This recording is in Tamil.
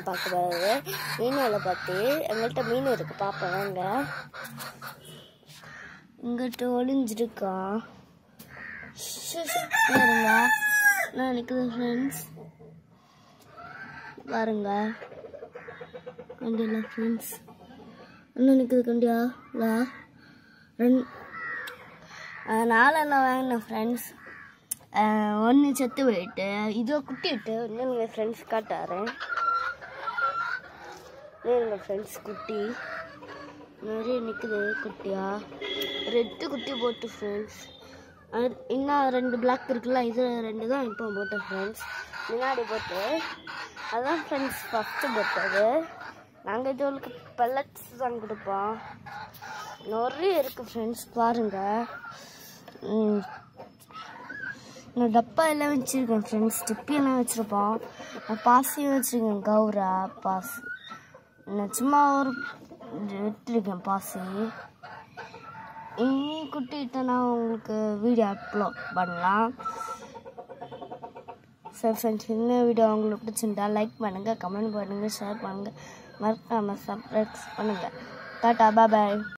வேலை பார்க்குறாரு மீன் வேலை பார்த்து எங்கள்கிட்ட மீன் இருக்கு பார்ப்போம் வாங்க இங்கிட்ட ஒளிஞ்சிருக்கான் ஷு, ஷு, பாருங்க நான் நிற்குது ஃப்ரெண்ட்ஸ் பாருங்க கண்டியா ஃப்ரெண்ட்ஸ் இன்னும் நிற்குது கண்டியா இல்லை ரெண்டு நாலெல்லாம் வாங்கினேன் ஃப்ரெண்ட்ஸ் ஒன்று செத்து போயிட்டு இதோ குட்டி விட்டு இன்னும் நீங்கள் ஃப்ரெண்ட்ஸ் காட்டாரேன் எங்கள் ஃப்ரெண்ட்ஸ் குட்டி நிறைய நிற்குது குட்டியா ரெட்டு குட்டி போட்டு ஃப்ரெண்ட்ஸ் இன்னும் ரெண்டு பிளாக் இருக்குல்ல இது ரெண்டு தான் இப்போ போட்டேன் ஃப்ரெண்ட்ஸ் முன்னாடி போட்டு அதான் ஃப்ரெண்ட்ஸ் ஃபஸ்ட்டு போட்டது நாங்கள் இதுவளுக்கு பல்லட்ஸ் தான் கொடுப்போம் நிறைய இருக்குது ஃப்ரெண்ட்ஸ் பாருங்கள் நான் டப்பா எல்லாம் வச்சுருக்கேன் ஃப்ரெண்ட்ஸ் டிப்பி எல்லாம் வச்சுருப்போம் நான் பாசியும் வச்சுருக்கேன் கௌரா பாசி நான் சும்மா ஒரு விட்டுருக்கேன் பாசி இனி குட்டிகிட்ட நான் உங்களுக்கு வீடியோ அப்லோட் பண்ணலாம் சரி ஃப்ரெண்ட்ஸ் இந்த வீடியோ உங்களுக்கு பிடிச்சிருந்தா லைக் பண்ணுங்கள் கமெண்ட் பண்ணுங்கள் ஷேர் பண்ணுங்கள் மறக்காமல் சப்ஸ்கிரைப் பண்ணுங்கள் டாட்டா பாய்